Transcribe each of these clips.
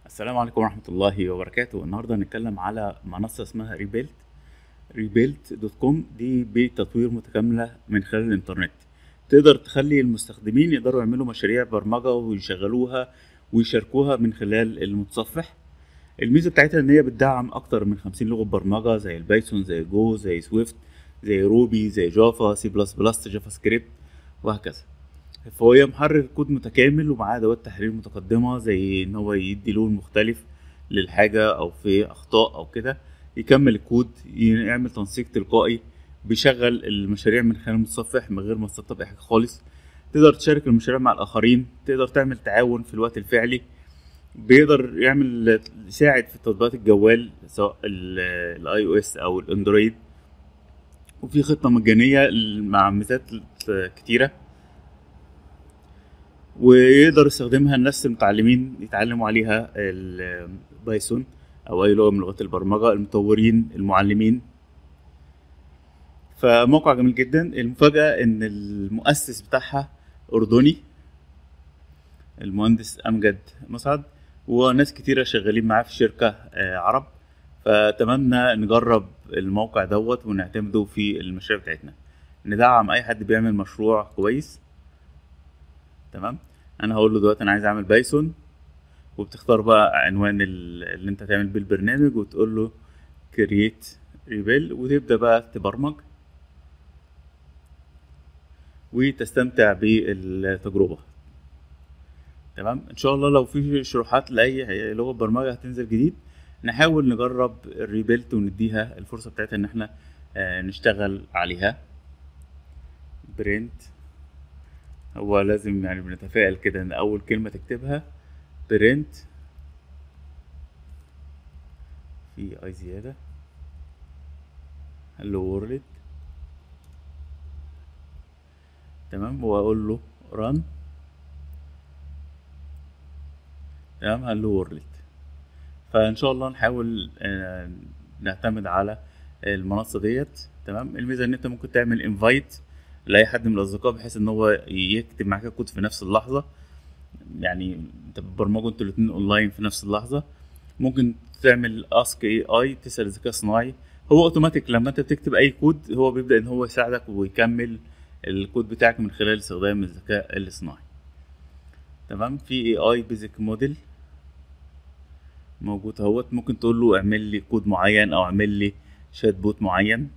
السلام عليكم ورحمة الله وبركاته النهاردة هنتكلم على منصة اسمها ريبيلت ريبيلت دوت كوم دي بتطوير متكاملة من خلال الإنترنت تقدر تخلي المستخدمين يقدروا يعملوا مشاريع برمجة ويشغلوها ويشاركوها من خلال المتصفح الميزة بتاعتها إن هي بتدعم أكتر من خمسين لغة برمجة زي البايثون زي جو زي سويفت زي روبي زي جافا سي بلس بلس جافا سكريبت وهكذا فهو محرر كود متكامل ومعاه ادوات تحرير متقدمه زي ان هو يدي لون مختلف للحاجه او في اخطاء او كده يكمل الكود يعمل تنسيق تلقائي بيشغل المشاريع من خلال المتصفح من غير ما تسطب اي حاجه خالص تقدر تشارك المشاريع مع الاخرين تقدر تعمل تعاون في الوقت الفعلي بيقدر يعمل يساعد في تطبيقات الجوال سواء الاي او اس او الاندرويد وفي خطه مجانيه مع ميزات كتيره ويقدر يستخدمها الناس المتعلمين يتعلموا عليها البايثون او اي لغه من لغات البرمجه المطورين المعلمين فموقع جميل جدا المفاجاه ان المؤسس بتاعها اردني المهندس امجد مسعد وناس كتيره شغالين معاه في شركه عرب فاتمنى نجرب الموقع دوت ونعتمده في المشاريع بتاعتنا ندعم اي حد بيعمل مشروع كويس تمام انا هقول له دلوقتي انا عايز اعمل بايثون وبتختار بقى عنوان اللي انت تعمل بيه البرنامج وتقول له كرييت ريبيل وتبدا بقى تبرمج وتستمتع بالتجربه تمام ان شاء الله لو في شروحات لاي لغه برمجه هتنزل جديد نحاول نجرب الريبيلت ونديها الفرصه بتاعتها ان احنا نشتغل عليها برنت هو لازم يعني بنتفائل كده ان اول كلمه تكتبها برنت في اي زياده هلو وورلد تمام واقول له ران تمام هلو وورلد فان شاء الله نحاول نعتمد على المنصه ديت تمام الميزه ان انت ممكن تعمل انفايت لاي حد من الاصدقاء بحيث ان هو يكتب معاك الكود في نفس اللحظه يعني انت بتبرمجوا انتوا الاثنين اونلاين في نفس اللحظه ممكن تعمل اسك اي اي تسال الذكاء الصناعي هو اوتوماتيك لما انت بتكتب اي كود هو بيبدا ان هو يساعدك ويكمل الكود بتاعك من خلال استخدام الذكاء الاصطناعي تمام في اي اي بيزك موديل موجود اهوت ممكن تقول له اعمل لي كود معين او اعمل لي شات بوت معين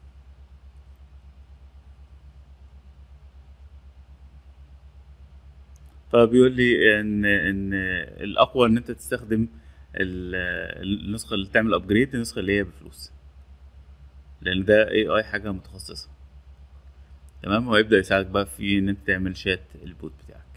فبيقول لي ان ان الاقوى ان انت تستخدم النسخه اللي تعمل ابجريد النسخه اللي هي بفلوس لان ده اي اي حاجه متخصصه تمام وهيبدا يساعدك بقى في ان انت تعمل شات البوت بتاعك